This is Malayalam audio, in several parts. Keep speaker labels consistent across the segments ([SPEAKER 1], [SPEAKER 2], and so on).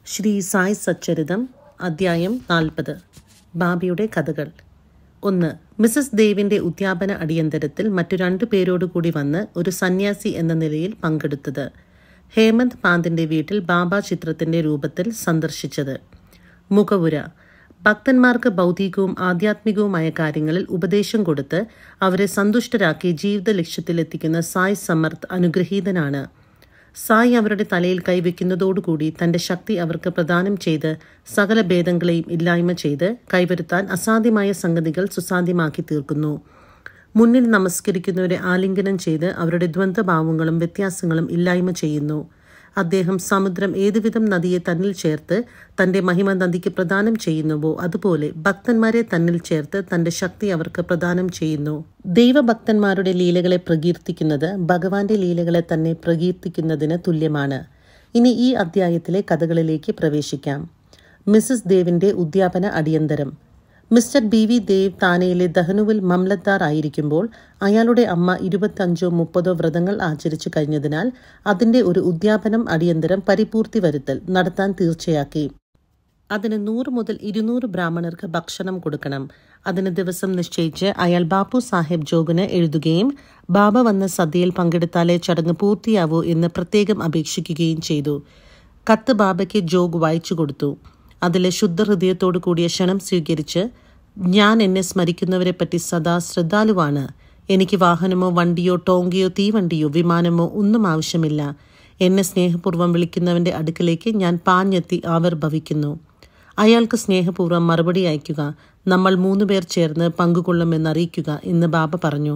[SPEAKER 1] ശ്രീ സായ് സച്ചരിതം അദ്ധ്യായം നാൽപ്പത് ബാബിയുടെ കഥകൾ ഒന്ന് മിസസ് ദേവിന്റെ ഉദ്യാപന അടിയന്തരത്തിൽ മറ്റു രണ്ടു പേരോട് കൂടി വന്ന് ഒരു സന്യാസി എന്ന നിലയിൽ പങ്കെടുത്തത് ഹേമന്ത് പാന്തിന്റെ വീട്ടിൽ ബാബ ചിത്രത്തിന്റെ രൂപത്തിൽ സന്ദർശിച്ചത് മുഖവുര ഭക്തന്മാർക്ക് ഭൗതികവും ആധ്യാത്മികവുമായ കാര്യങ്ങളിൽ ഉപദേശം കൊടുത്ത് അവരെ സന്തുഷ്ടരാക്കി ജീവിത ലക്ഷ്യത്തിലെത്തിക്കുന്ന സായ് സമർത്ഥ് അനുഗ്രഹീതനാണ് സായി അവരുടെ തലയിൽ കൈവയ്ക്കുന്നതോടുകൂടി തന്റെ ശക്തി അവർക്ക് പ്രദാനം ചെയ്ത് സകല ഭേദങ്ങളെയും ഇല്ലായ്മ ചെയ്ത് കൈവരുത്താൻ അസാധ്യമായ സംഗതികൾ സുസാധ്യമാക്കി തീർക്കുന്നു മുന്നിൽ നമസ്കരിക്കുന്നവരെ ആലിംഗനം ചെയ്ത് അവരുടെ ദ്വന്ദ്ഭാവങ്ങളും വ്യത്യാസങ്ങളും ഇല്ലായ്മ ചെയ്യുന്നു അദ്ദേഹം സമുദ്രം ഏതുവിധം നദിയെ തന്നിൽ ചേർത്ത് തന്റെ മഹിമ നദിക്ക് പ്രദാനം ചെയ്യുന്നുവോ അതുപോലെ ഭക്തന്മാരെ തന്നിൽ ചേർത്ത് തന്റെ ശക്തി അവർക്ക് പ്രദാനം ചെയ്യുന്നു ദൈവഭക്തന്മാരുടെ ലീലകളെ പ്രകീർത്തിക്കുന്നത് ഭഗവാന്റെ ലീലകളെ തന്നെ പ്രകീർത്തിക്കുന്നതിന് തുല്യമാണ് ഇനി ഈ അധ്യായത്തിലെ കഥകളിലേക്ക് പ്രവേശിക്കാം മിസസ് ദേവിന്റെ ഉദ്യാപന അടിയന്തരം മിസ്റ്റർ ബി വി ദേവ് താനയിലെ ദഹനുവിൽ മംലദ്ദാർ ആയിരിക്കുമ്പോൾ അയാളുടെ അമ്മ ഇരുപത്തഞ്ചോ മുപ്പതോ വ്രതങ്ങൾ ആചരിച്ചു കഴിഞ്ഞതിനാൽ അതിന്റെ ഒരു ഉദ്യാപനം അടിയന്തരം പരിപൂർത്തി വരുത്തൽ നടത്താൻ തീർച്ചയാക്കി അതിന് നൂറ് മുതൽ ഇരുന്നൂറ് ബ്രാഹ്മണർക്ക് ഭക്ഷണം കൊടുക്കണം അതിന് ദിവസം നിശ്ചയിച്ച് അയാൾ ബാപ്പു സാഹിബ് ജോഗിന് എഴുതുകയും ബാബ വന്ന് സദ്യയിൽ പങ്കെടുത്താലേ ചടങ്ങ് പൂർത്തിയാവൂ എന്ന് പ്രത്യേകം അപേക്ഷിക്കുകയും ചെയ്തു കത്ത് ബാബയ്ക്ക് ജോഗ് വായിച്ചു കൊടുത്തു അതിലെ ശുദ്ധഹൃദയത്തോടു കൂടിയ ക്ഷണം സ്വീകരിച്ച് ഞാൻ എന്നെ സ്മരിക്കുന്നവരെ പറ്റി സദാ ശ്രദ്ധാലുവാണ് എനിക്ക് വാഹനമോ വണ്ടിയോ ടോങ്കിയോ തീവണ്ടിയോ വിമാനമോ ഒന്നും ആവശ്യമില്ല എന്നെ സ്നേഹപൂർവ്വം വിളിക്കുന്നവന്റെ അടുക്കലേക്ക് ഞാൻ പാഞ്ഞെത്തി ആവിർഭവിക്കുന്നു അയാൾക്ക് സ്നേഹപൂർവ്വം മറുപടി അയക്കുക നമ്മൾ മൂന്നു പേർ ചേർന്ന് പങ്കുകൊള്ളുമെന്ന് അറിയിക്കുക എന്ന് ബാബ പറഞ്ഞു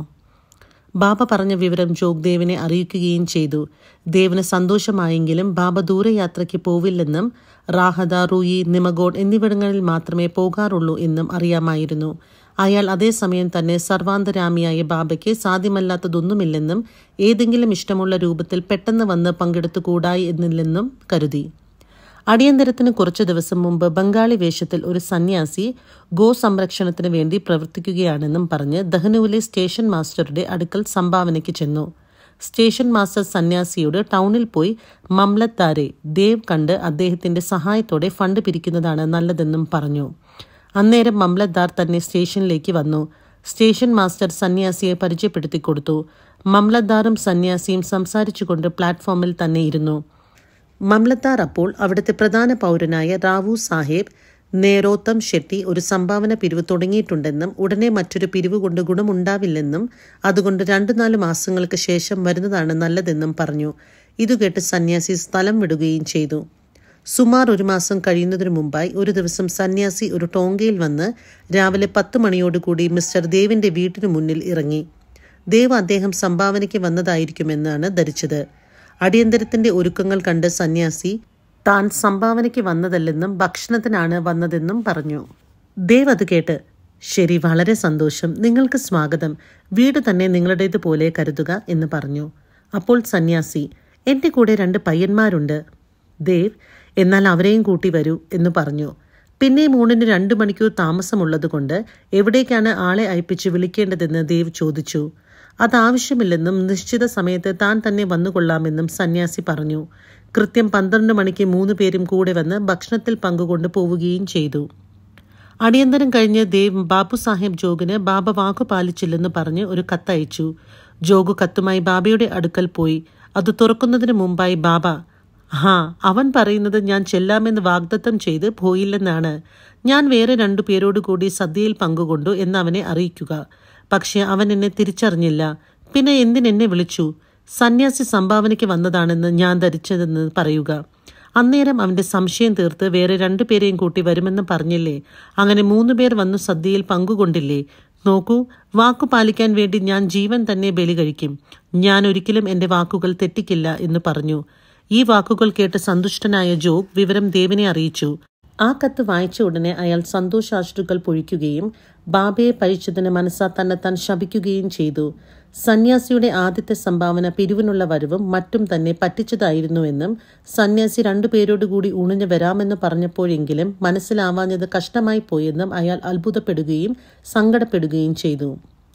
[SPEAKER 1] ബാബ പറഞ്ഞ വിവരം ജോഗ്ദേവിനെ അറിയിക്കുകയും ചെയ്തു ദേവിന് സന്തോഷമായെങ്കിലും ബാബ ദൂരയാത്രയ്ക്ക് പോവില്ലെന്നും റാഹദ റൂയി നിമഗോഡ് എന്നിവിടങ്ങളിൽ മാത്രമേ പോകാറുള്ളൂ എന്നും അറിയാമായിരുന്നു അയാൾ അതേസമയം തന്നെ സർവാന്തരാമിയായ ബാബയ്ക്ക് സാധ്യമല്ലാത്തതൊന്നുമില്ലെന്നും ഏതെങ്കിലും ഇഷ്ടമുള്ള രൂപത്തിൽ പെട്ടെന്ന് വന്ന് പങ്കെടുത്തുകൂടായി എന്നില്ലെന്നും കരുതി അടിയന്തരത്തിന് കുറച്ചു ദിവസം മുമ്പ് ബംഗാളി വേഷത്തിൽ ഒരു സന്യാസി ഗോ സംരക്ഷണത്തിന് വേണ്ടി പ്രവർത്തിക്കുകയാണെന്നും പറഞ്ഞ് ദഹനുവിലെ സ്റ്റേഷൻ മാസ്റ്ററുടെ അടുക്കൽ സംഭാവനയ്ക്ക് ചെന്നു സ്റ്റേഷൻ മാസ്റ്റർ സന്യാസിയോട് ടൗണിൽ പോയി മംലത്താരെ ദേവ് കണ്ട് അദ്ദേഹത്തിന്റെ സഹായത്തോടെ ഫണ്ട് പിരിക്കുന്നതാണ് നല്ലതെന്നും പറഞ്ഞു അന്നേരം മംലദ്ദാർ തന്നെ സ്റ്റേഷനിലേക്ക് വന്നു സ്റ്റേഷൻ മാസ്റ്റർ സന്യാസിയെ പരിചയപ്പെടുത്തി കൊടുത്തു മംലദ്ദാറും സന്യാസിയും സംസാരിച്ചുകൊണ്ട് പ്ലാറ്റ്ഫോമിൽ തന്നെ ഇരുന്നു മംലത്താർ അപ്പോൾ അവിടുത്തെ പ്രധാന പൗരനായ റാവു സാഹേബ് നേരോത്തം ഷെട്ടി ഒരു സംഭാവന പിരിവ് തുടങ്ങിയിട്ടുണ്ടെന്നും ഉടനെ മറ്റൊരു പിരിവ് കൊണ്ട് ഗുണമുണ്ടാവില്ലെന്നും അതുകൊണ്ട് രണ്ടു നാല് മാസങ്ങൾക്ക് ശേഷം വരുന്നതാണ് നല്ലതെന്നും പറഞ്ഞു ഇതുകേട്ട് സന്യാസി സ്ഥലം വിടുകയും ചെയ്തു സുമാർ ഒരു മാസം കഴിയുന്നതിനു മുമ്പായി ഒരു ദിവസം സന്യാസി ഒരു ടോങ്കയിൽ വന്ന് രാവിലെ പത്ത് മണിയോടുകൂടി മിസ്റ്റർ ദേവിന്റെ വീട്ടിനു മുന്നിൽ ഇറങ്ങി ദേവ് അദ്ദേഹം സംഭാവനയ്ക്ക് വന്നതായിരിക്കുമെന്നാണ് ധരിച്ചത് അടിയന്തരത്തിന്റെ ഒരുക്കങ്ങൾ കണ്ട് സന്യാസി താൻ സംഭാവനയ്ക്ക് വന്നതല്ലെന്നും ഭക്ഷണത്തിനാണ് വന്നതെന്നും പറഞ്ഞു ദേവ് അത് കേട്ട് ശരി വളരെ സന്തോഷം നിങ്ങൾക്ക് സ്വാഗതം വീട് തന്നെ നിങ്ങളുടേതുപോലെ കരുതുക എന്ന് പറഞ്ഞു അപ്പോൾ സന്യാസി എൻ്റെ കൂടെ രണ്ട് പയ്യന്മാരുണ്ട് ദേവ് എന്നാൽ അവരെയും കൂട്ടി വരൂ എന്ന് പറഞ്ഞു പിന്നെ മൂന്നിന് രണ്ടു മണിക്കൂർ താമസമുള്ളതുകൊണ്ട് എവിടേക്കാണ് ആളെ അയപ്പിച്ച് വിളിക്കേണ്ടതെന്ന് ദേവ് ചോദിച്ചു അതാവശ്യമില്ലെന്നും നിശ്ചിത സമയത്ത് താൻ തന്നെ വന്നുകൊള്ളാമെന്നും സന്യാസി പറഞ്ഞു കൃത്യം പന്ത്രണ്ട് മണിക്ക് മൂന്ന് പേരും കൂടെ വന്ന് ഭക്ഷണത്തിൽ പങ്കുകൊണ്ട് പോവുകയും ചെയ്തു അടിയന്തരം കഴിഞ്ഞ് ദേവ് ബാബു സാഹിബ് ജോഗിന് ബാബ വാക്കു പാലിച്ചില്ലെന്ന് പറഞ്ഞ് ഒരു കത്തയച്ചു ജോഗു കത്തുമായി ബാബയുടെ അടുക്കൽ പോയി അത് തുറക്കുന്നതിന് മുമ്പായി ബാബ ഹാ അവൻ പറയുന്നത് ഞാൻ ചെല്ലാമെന്ന് വാഗ്ദത്തം ചെയ്ത് പോയില്ലെന്നാണ് ഞാൻ വേറെ രണ്ടു പേരോട് കൂടി സദ്യയിൽ പങ്കുകൊണ്ടു എന്ന് അവനെ അറിയിക്കുക പക്ഷെ അവൻ എന്നെ തിരിച്ചറിഞ്ഞില്ല പിന്നെ എന്തിനെന്നെ വിളിച്ചു സന്യാസി സംഭാവനയ്ക്ക് വന്നതാണെന്ന് ഞാൻ ധരിച്ചതെന്ന് പറയുക അന്നേരം അവന്റെ സംശയം തീർത്ത് വേറെ രണ്ടുപേരെയും കൂട്ടി വരുമെന്ന് പറഞ്ഞില്ലേ അങ്ങനെ മൂന്നു പേർ വന്നു സദ്യയിൽ പങ്കുകൊണ്ടില്ലേ നോക്കൂ വാക്കു പാലിക്കാൻ വേണ്ടി ഞാൻ ജീവൻ തന്നെ ബലി കഴിക്കും ഞാൻ ഒരിക്കലും എന്റെ വാക്കുകൾ തെറ്റിക്കില്ല എന്ന് പറഞ്ഞു ഈ വാക്കുകൾ കേട്ട് സന്തുഷ്ടനായ ജോഗ് വിവരം ദേവിനെ അറിയിച്ചു ആ കത്ത് വായിച്ച ഉടനെ അയാൾ സന്തോഷാശ്രുക്കൾ പൊഴിക്കുകയും ബാബയെ പഴിച്ചതിന് മനസ്സാ തന്നെത്താൻ ശപിക്കുകയും ചെയ്തു സന്യാസിയുടെ ആദ്യത്തെ സംഭാവന പിരിവിനുള്ള വരവും മറ്റും തന്നെ പറ്റിച്ചതായിരുന്നുവെന്നും സന്യാസി രണ്ടുപേരോടുകൂടി ഊണിന് വരാമെന്ന് പറഞ്ഞപ്പോഴെങ്കിലും മനസ്സിലാവാഞ്ഞത് കഷ്ടമായി പോയെന്നും അയാൾ അത്ഭുതപ്പെടുകയും സങ്കടപ്പെടുകയും ചെയ്തു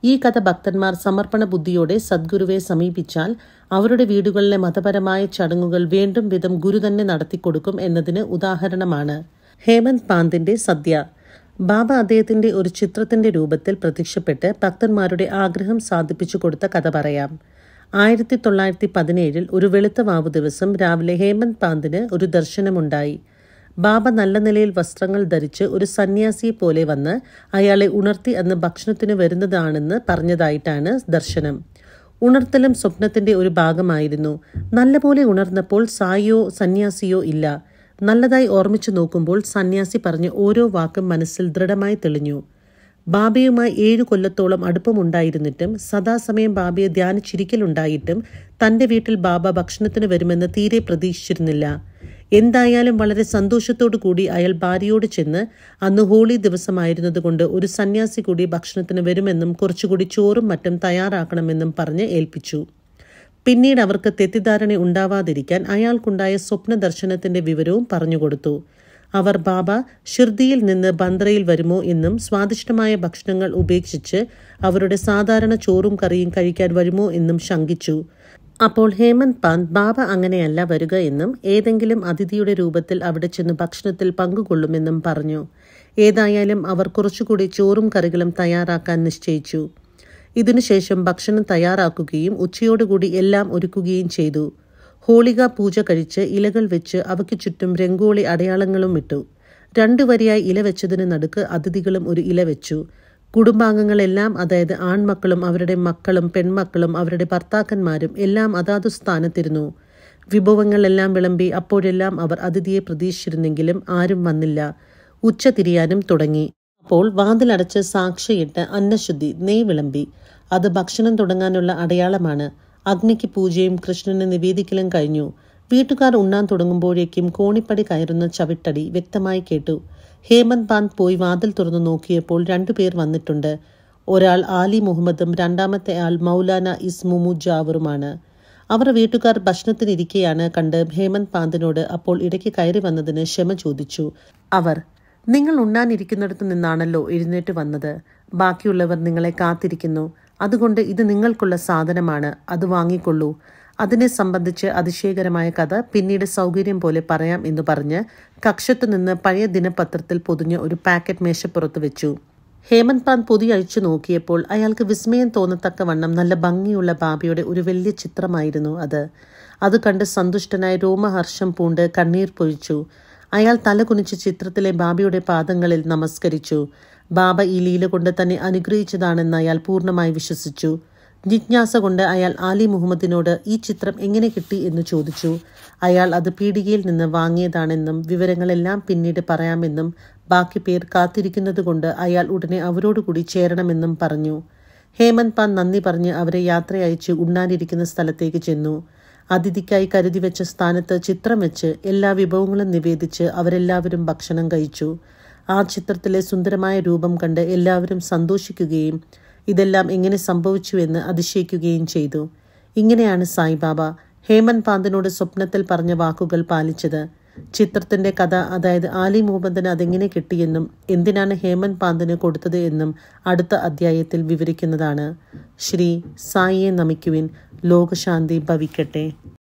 [SPEAKER 1] ഈ കഥ ഭക്തന്മാർ സമർപ്പണ ബുദ്ധിയോടെ സദ്ഗുരുവെ സമീപിച്ചാൽ അവരുടെ വീടുകളിലെ മതപരമായ ചടങ്ങുകൾ വീണ്ടും വിധം ഗുരു തന്നെ നടത്തിക്കൊടുക്കും എന്നതിന് ഉദാഹരണമാണ് ഹേമന്ത് പാന്തിന്റെ സദ്യ ബാബ അദ്ദേഹത്തിന്റെ ഒരു ചിത്രത്തിന്റെ രൂപത്തിൽ പ്രത്യക്ഷപ്പെട്ട് ഭക്തന്മാരുടെ ആഗ്രഹം സാധിപ്പിച്ചു കൊടുത്ത കഥ പറയാം ആയിരത്തി തൊള്ളായിരത്തി പതിനേഴിൽ ഒരു വെളുത്ത വാവു ദിവസം രാവിലെ ഹേമന്ത് പാന്തിന് ഒരു ദർശനമുണ്ടായി ബാബ നല്ല നിലയിൽ വസ്ത്രങ്ങൾ ധരിച്ച് ഒരു സന്യാസിയെ പോലെ വന്ന് അയാളെ ഉണർത്തി അന്ന് ഭക്ഷണത്തിന് വരുന്നതാണെന്ന് പറഞ്ഞതായിട്ടാണ് ദർശനം ഉണർത്തലും സ്വപ്നത്തിന്റെ ഒരു ഭാഗമായിരുന്നു നല്ലപോലെ ഉണർന്നപ്പോൾ സായിയോ സന്യാസിയോ ഇല്ല നല്ലതായി ഓർമ്മിച്ചു നോക്കുമ്പോൾ സന്യാസി പറഞ്ഞ ഓരോ വാക്കും മനസ്സിൽ ദൃഢമായി തെളിഞ്ഞു ബാബയുമായി ഏഴു കൊല്ലത്തോളം അടുപ്പമുണ്ടായിരുന്നിട്ടും സദാസമയം ബാബയെ ധ്യാനിച്ചിരിക്കലുണ്ടായിട്ടും തന്റെ വീട്ടിൽ ബാബ ഭക്ഷണത്തിന് വരുമെന്ന് തീരെ പ്രതീക്ഷിച്ചിരുന്നില്ല എന്തായാലും വളരെ സന്തോഷത്തോടു കൂടി അയാൾ ഭാര്യയോട് ചെന്ന് അന്ന് ഹോളി ദിവസമായിരുന്നതുകൊണ്ട് ഒരു സന്യാസി കൂടി ഭക്ഷണത്തിന് വരുമെന്നും കുറച്ചുകൂടി ചോറും മറ്റും തയ്യാറാക്കണമെന്നും പറഞ്ഞ് ഏൽപ്പിച്ചു പിന്നീട് അവർക്ക് തെറ്റിദ്ധാരണ ഉണ്ടാവാതിരിക്കാൻ അയാൾക്കുണ്ടായ സ്വപ്ന ദർശനത്തിന്റെ വിവരവും പറഞ്ഞുകൊടുത്തു അവർ ബാബ ഷിർദിയിൽ നിന്ന് ബന്ദ്രയിൽ വരുമോ എന്നും സ്വാദിഷ്ടമായ ഭക്ഷണങ്ങൾ ഉപേക്ഷിച്ച് അവരുടെ സാധാരണ ചോറും കറിയും കഴിക്കാൻ വരുമോ എന്നും ശങ്കിച്ചു അപ്പോൾ ഹേമന്ത് പാന്ത് ബാബ അങ്ങനെയല്ല വരിക എന്നും ഏതെങ്കിലും അതിഥിയുടെ രൂപത്തിൽ അവിടെ ചെന്ന് ഭക്ഷണത്തിൽ പങ്കുകൊള്ളുമെന്നും പറഞ്ഞു ഏതായാലും അവർ കുറച്ചുകൂടി ചോറും കറികളും തയ്യാറാക്കാൻ നിശ്ചയിച്ചു ഇതിനുശേഷം ഭക്ഷണം തയ്യാറാക്കുകയും ഉച്ചയോടുകൂടി എല്ലാം ഒരുക്കുകയും ചെയ്തു ഹോളിക പൂജ കഴിച്ച് ഇലകൾ വെച്ച് അവയ്ക്ക് ചുറ്റും രംഗോളി അടയാളങ്ങളും ഇട്ടു രണ്ടു വരിയായി ഇല വെച്ചതിന് നടുക്ക് അതിഥികളും ഒരു ഇല വെച്ചു കുടുംബാംഗങ്ങളെല്ലാം അതായത് ആൺമക്കളും അവരുടെ മക്കളും പെൺമക്കളും അവരുടെ ഭർത്താക്കന്മാരും എല്ലാം അതാതു സ്ഥാനത്തിരുന്നു വിഭവങ്ങളെല്ലാം വിളമ്പി അപ്പോഴെല്ലാം അവർ അതിഥിയെ പ്രതീക്ഷിച്ചിരുന്നെങ്കിലും ആരും വന്നില്ല ഉച്ച തിരിയാനും തുടങ്ങി അപ്പോൾ വാതിലടച്ച് സാക്ഷിയിട്ട് അന്നശുദ്ധി നെയ് വിളമ്പി അത് ഭക്ഷണം തുടങ്ങാനുള്ള അടയാളമാണ് അഗ്നിക്ക് പൂജയും കൃഷ്ണന് നിവേദിക്കലും കഴിഞ്ഞു വീട്ടുകാർ ഉണ്ണാൻ തുടങ്ങുമ്പോഴേക്കും കോണിപ്പടി കയറുന്ന ചവിട്ടടി വ്യക്തമായി കേട്ടു ഹേമന്ത് പാന്ത് പോയി വാതിൽ തുറന്നു നോക്കിയപ്പോൾ രണ്ടുപേർ വന്നിട്ടുണ്ട് ഒരാൾ ആലി മുഹമ്മദും രണ്ടാമത്തെ ആൾ മൗലാന ഇസ്മുമു ജാവറുമാണ് അവർ വീട്ടുകാർ ഭക്ഷണത്തിനിരിക്കെയാണ് കണ്ട് ഹേമന്ത് പാന്തിനോട് അപ്പോൾ ഇടയ്ക്ക് കയറി വന്നതിന് ക്ഷമ ചോദിച്ചു അവർ നിങ്ങൾ ഉണ്ണാനിരിക്കുന്നിടത്തു നിന്നാണല്ലോ എഴുന്നേറ്റ് വന്നത് ബാക്കിയുള്ളവർ നിങ്ങളെ കാത്തിരിക്കുന്നു അതുകൊണ്ട് ഇത് നിങ്ങൾക്കുള്ള സാധനമാണ് അത് വാങ്ങിക്കൊള്ളൂ അതിനെ സംബന്ധിച്ച് അതിശയകരമായ കഥ പിന്നീട് സൗകര്യം പോലെ പറയാം എന്ന് പറഞ്ഞ് കക്ഷത്തു നിന്ന് പഴയ ദിനപത്രത്തിൽ പൊതിഞ്ഞ ഒരു പാക്കറ്റ് മേശപ്പുറത്ത് വെച്ചു ഹേമന്ത് പാന്ത് പൊതി അഴിച്ചു നോക്കിയപ്പോൾ അയാൾക്ക് വിസ്മയം തോന്നത്തക്കവണ്ണം നല്ല ഭംഗിയുള്ള ബാബയുടെ ഒരു വലിയ ചിത്രമായിരുന്നു അത് അത് കണ്ട് സന്തുഷ്ടനായ രോമഹർഷം പൂണ്ട് കണ്ണീർ പൊഴിച്ചു അയാൾ തലകുനിച്ച് ചിത്രത്തിലെ ബാബയുടെ പാദങ്ങളിൽ നമസ്കരിച്ചു ബാബ ഈ ലീല കൊണ്ട് തന്നെ അനുഗ്രഹിച്ചതാണെന്ന് അയാൾ പൂർണ്ണമായി വിശ്വസിച്ചു ജിജ്ഞാസ കൊണ്ട് അയാൾ ആലി മുഹമ്മദിനോട് ഈ ചിത്രം എങ്ങനെ കിട്ടി എന്ന് ചോദിച്ചു അയാൾ അത് പീടികയിൽ നിന്ന് വാങ്ങിയതാണെന്നും വിവരങ്ങളെല്ലാം പിന്നീട് പറയാമെന്നും ബാക്കി പേർ കാത്തിരിക്കുന്നത് കൊണ്ട് അയാൾ ഉടനെ അവരോടുകൂടി ചേരണമെന്നും പറഞ്ഞു ഹേമന്ത് പാൻ നന്ദി പറഞ്ഞ് അവരെ യാത്രയയച്ച് ഉണ്ണാനിരിക്കുന്ന സ്ഥലത്തേക്ക് ചെന്നു അതിഥിക്കായി കരുതി വെച്ച സ്ഥാനത്ത് ചിത്രം വെച്ച് എല്ലാ വിഭവങ്ങളും നിവേദിച്ച് അവരെല്ലാവരും ഭക്ഷണം കഴിച്ചു ആ ചിത്രത്തിലെ സുന്ദരമായ രൂപം കണ്ട് എല്ലാവരും സന്തോഷിക്കുകയും ഇതെല്ലാം എങ്ങനെ സംഭവിച്ചു എന്ന് അതിശയിക്കുകയും ചെയ്തു ഇങ്ങനെയാണ് സായിബാബ ഹേമന്ത് പാന്തിനോട് സ്വപ്നത്തിൽ പറഞ്ഞ വാക്കുകൾ പാലിച്ചത് ചിത്രത്തിന്റെ കഥ അതായത് ആലി മുഹമ്മദിന് അതെങ്ങനെ കിട്ടിയെന്നും എന്തിനാണ് ഹേമന്ത് പാന്തിന് കൊടുത്തത് എന്നും അടുത്ത അധ്യായത്തിൽ വിവരിക്കുന്നതാണ് ശ്രീ സായിയെ നമിക്കുവിൻ ലോകശാന്തി ഭവിക്കട്ടെ